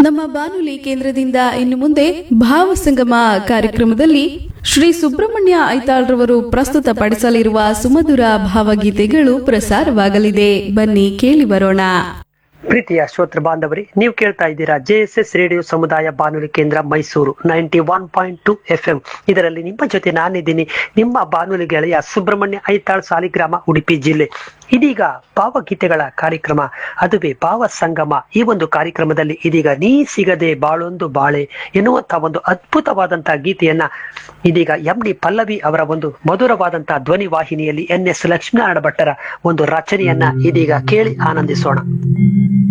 ನಮ್ಮ ಬಾನುಲಿ ಕೇಂದ್ರದಿಂದ ಇನ್ನು ಮುಂದೆ ಭಾವಸಂಗಮ ಕಾರ್ಯಕ್ರಮದಲ್ಲಿ ಶ್ರೀ ಸುಬ್ರಹ್ಮಣ್ಯ ಐತಾಳ್ರವರು ಪ್ರಸ್ತುತಪಡಿಸಲಿರುವ ಸುಮಧುರ ಭಾವಗೀತೆಗಳು ಪ್ರಸಾರವಾಗಲಿದೆ ಬನ್ನಿ ಕೇಳಿ ಬರೋಣ ಪ್ರೀತಿಯ ಶ್ರೋತೃ ಬಾಂಧವರೇ ನೀವು ಕೇಳ್ತಾ ಇದ್ದೀರಾ ಜೆಎಸ್ಎಸ್ ರೇಡಿಯೋ ಸಮುದಾಯ ಬಾನುಲಿ ಕೇಂದ್ರ Mysuru ninety one point two F M ಇದರಲ್ಲಿ ನಿಮ್ಮ ಜೊತೆ ನಾನಿದ್ದೀನಿ ನಿಮ್ಮ ಬಾನುಲಿ ಗೆಳೆಯ ಸುಬ್ರಹ್ಮಣ್ಯ ಐತಾಳ್ ಸಾಲಿಗ್ರಾಮ ಉಡುಪಿ ಜಿಲ್ಲೆ ಇದೀಗ ಭಾವಗೀತೆಗಳ ಕಾರ್ಯಕ್ರಮ ಅದುವೇ ಭಾವ ಸಂಗಮ ಈ ಒಂದು ಕಾರ್ಯಕ್ರಮದಲ್ಲಿ ಇದೀಗ ನೀ ಸಿಗದೆ ಬಾಳೊಂದು ಬಾಳೆ ಎನ್ನುವಂತ ಒಂದು ಅದ್ಭುತವಾದಂತಹ ಗೀತೆಯನ್ನ ಇದೀಗ ಎಂ ಡಿ ಪಲ್ಲವಿ ಅವರ ಒಂದು ಮಧುರವಾದಂತಹ ಧ್ವನಿ ವಾಹಿನಿಯಲ್ಲಿ ಎನ್ ಎಸ್ ಲಕ್ಷ್ಮೀನಾರಾಯಣ ಭಟ್ಟರ ಒಂದು ರಚನೆಯನ್ನ ಇದೀಗ ಕೇಳಿ ಆನಂದಿಸೋಣ